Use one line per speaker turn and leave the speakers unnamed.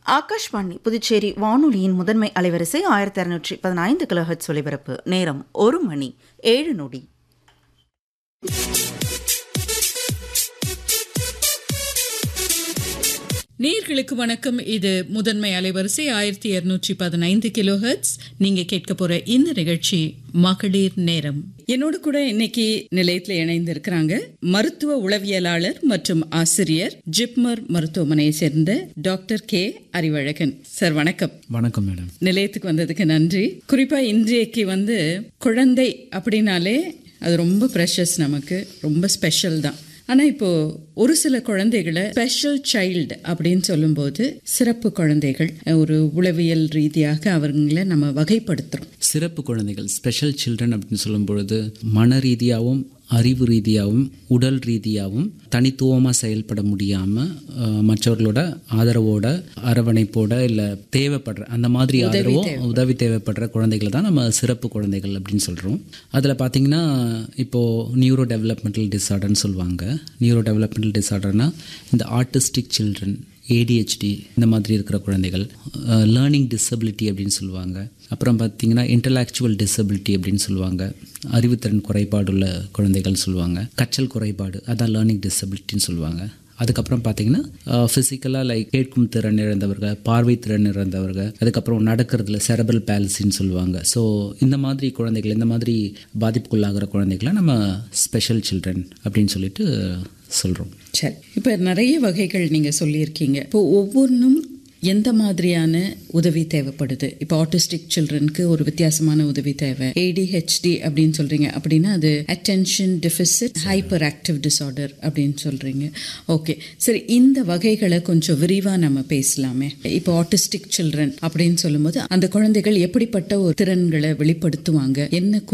ஆகாஷ்வாணி புதுச்சேரி வானொலியின் முதன்மை அலைவரிசை ஆயிரத்தி அறுநூற்றி பதினைந்து கிலோஹெட்ஸ் ஒலிபரப்பு நேரம் ஒரு மணி ஏழு நொடி
நேர்களுக்கு வணக்கம் இது முதன்மை அலைவரிசை ஆயிரத்தி இருநூற்றி பதினைந்து கிலோ ஹெர்ட்ஸ் நீங்க கேட்க போற இந்த நிகழ்ச்சி மகளிர் நேரம் என்னோடு கூட இன்னைக்கு நிலையத்தில் இணைந்திருக்கிறாங்க மருத்துவ உளவியலாளர் மற்றும் ஆசிரியர் ஜிப்மர் மருத்துவமனையை சேர்ந்த டாக்டர் கே அறிவழகன் சார் வணக்கம்
வணக்கம் மேடம்
நிலையத்துக்கு வந்ததுக்கு நன்றி குறிப்பா இன்றைக்கு வந்து குழந்தை அப்படின்னாலே அது ரொம்ப ப்ரெஷஸ் நமக்கு ரொம்ப ஸ்பெஷல் தான் ஆனா இப்போ ஒரு சில குழந்தைகளை ஸ்பெஷல் சைல்டு அப்படின்னு சொல்லும்போது சிறப்பு குழந்தைகள் ஒரு உளவியல் ரீதியாக அவங்கள நம்ம வகைப்படுத்துறோம்
சிறப்பு குழந்தைகள் ஸ்பெஷல் சில்ட்ரன் அப்படின்னு சொல்லும் பொழுது மன ரீதியாகவும் அறிவு ரீதியாகவும் உடல் ரீதியாகவும் தனித்துவமாக செயல்பட முடியாமல் மற்றவர்களோட ஆதரவோட அரவணைப்போட இல்லை தேவைப்படுற அந்த மாதிரி ஆதரவோ உதவி தேவைப்படுற குழந்தைகளை தான் நம்ம சிறப்பு குழந்தைகள் அப்படின்னு சொல்கிறோம் அதில் பார்த்தீங்கன்னா இப்போது நியூரோ டெவலப்மெண்டல் டிஸார்டர்னு சொல்லுவாங்க நியூரோ டெவலப்மெண்டல் டிஸார்டர்னா இந்த ஆர்டிஸ்டிக் சில்ட்ரன் ஏடிஹெச்டி இந்த மாதிரி இருக்கிற குழந்தைகள் லேர்னிங் டிசபிலிட்டி அப்படின்னு சொல்லுவாங்க அப்புறம் பார்த்திங்கன்னா இன்டலாக்சுவல் டிசபிலிட்டி அப்படின்னு சொல்லுவாங்க அறிவுத்திறன் குறைபாடுள்ள குழந்தைகள் சொல்லுவாங்க கற்றல் குறைபாடு அதான் லேர்னிங் டிசபிலிட்டின்னு சொல்லுவாங்க அதுக்கப்புறம் பார்த்தீங்கன்னா ஃபிசிக்கலாக லைக் கேட்கும் திறன் இழந்தவர்கள் பார்வை திறன் இழந்தவர்கள் அதுக்கப்புறம் நடக்கிறதுல செரபல் பேலசின்னு சொல்லுவாங்க ஸோ இந்த மாதிரி குழந்தைகள் இந்த மாதிரி பாதிப்புக்குள்ளாகிற குழந்தைகளை நம்ம ஸ்பெஷல் சில்ட்ரன் அப்படின்னு சொல்லிட்டு சொல்கிறோம்
சரி இப்போ நிறைய வகைகள் நீங்கள் சொல்லியிருக்கீங்க இப்போ ஒவ்வொன்றும் எந்த மாதிரியான உதவி தேவைப்படுது இப்போ ஆட்டிஸ்டிக் சில்ட்ரனுக்கு ஒரு வித்தியாசமான உதவி தேவை ஏடிஹெச்டி அப்படின்னு சொல்றீங்க அப்படின்னா அது attention deficit hyperactive disorder அப்படின்னு சொல்றீங்க ஓகே சரி இந்த வகைகளை கொஞ்சம் விரிவாக நம்ம பேசலாமே இப்போ ஆட்டிஸ்டிக் சில்ட்ரன் அப்படின்னு சொல்லும்போது அந்த குழந்தைகள் எப்படிப்பட்ட ஒரு திறன்களை வெளிப்படுத்துவாங்க என்ன